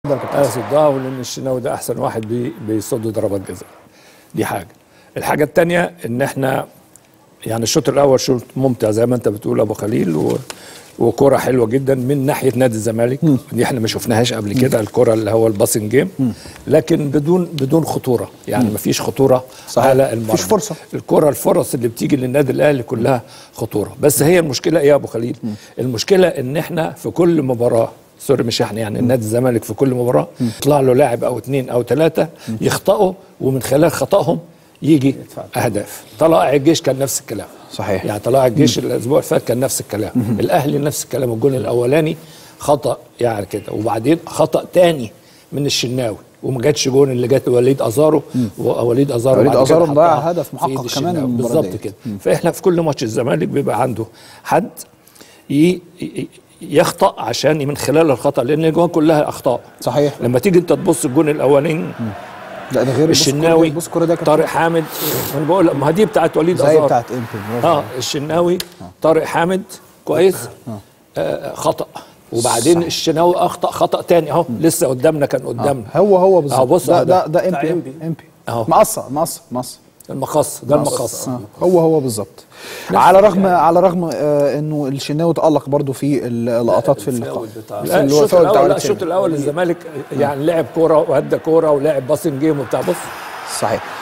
صدها ولان الشناوي ده احسن واحد بي بيصد ضربات جزاء دي حاجه الحاجه الثانيه ان احنا يعني الشوط الاول شوط ممتع زي ما انت بتقول ابو خليل و وكرة حلوة جدا من ناحية نادي الزمالك دي احنا ما شفناهاش قبل كده الكرة اللي هو الباسنج جيم لكن بدون بدون خطورة يعني ما فيش خطورة صحيح. على المرمى مفيش فرصة. الكرة الفرص اللي بتيجي للنادي الاهلي كلها خطورة بس هي المشكلة ايه يا ابو خليل المشكلة ان احنا في كل مباراة سوري مش احنا يعني نادي الزمالك في كل مباراة يطلع له لاعب او اثنين او ثلاثة يخطئوا ومن خلال خطأهم يجي اهداف طلائع الجيش كان نفس الكلام صحيح. يعني طلائع الجيش الاسبوع اللي فات كان نفس الكلام الاهلي نفس الكلام الجون الاولاني خطا يعني كده وبعدين خطا تاني من الشناوي وما جاتش جون اللي جت وليد ازارو ووليد ازارو وليد بعد كده أزارو مضيع حطها هدف في محقق إيد كمان الشناوي. المباراة بالظبط ديت. كده فاحنا في كل ماتش الزمالك بيبقى عنده حد ي- ي- يخطا عشان من خلال الخطا لان الجوان كلها اخطاء صحيح لما تيجي انت تبص الجون الاولاني لا ده غير الشناوي بص الكوره ده كانت طارق حامد انا بقول ما دي بتاعت وليد زي ازارو بتاعت امبي برافو. اه الشناوي طارق حامد كويس آه خطا وبعدين صح. الشناوي اخطا خطا تاني اهو لسه قدامنا كان قدامنا هو هو بالظبط أهو بص ده أهو ده ده. ده بتاع امبي إمبي. امبي أهو. مقصه مقصه مقصه المقص ده المقص آه، هو هو بالظبط على رغم على رغم آه انه الشناوي تالق برضو في اللقطات في اللقاء الفاول بتاع- في لا اللي هو الشوط الفاول بتاع الاول لا وليد الشوط سليمان. الاول الزمالك يعني لعب كوره وهدى كوره ولعب باسنج جيم وبتاع بص صحيح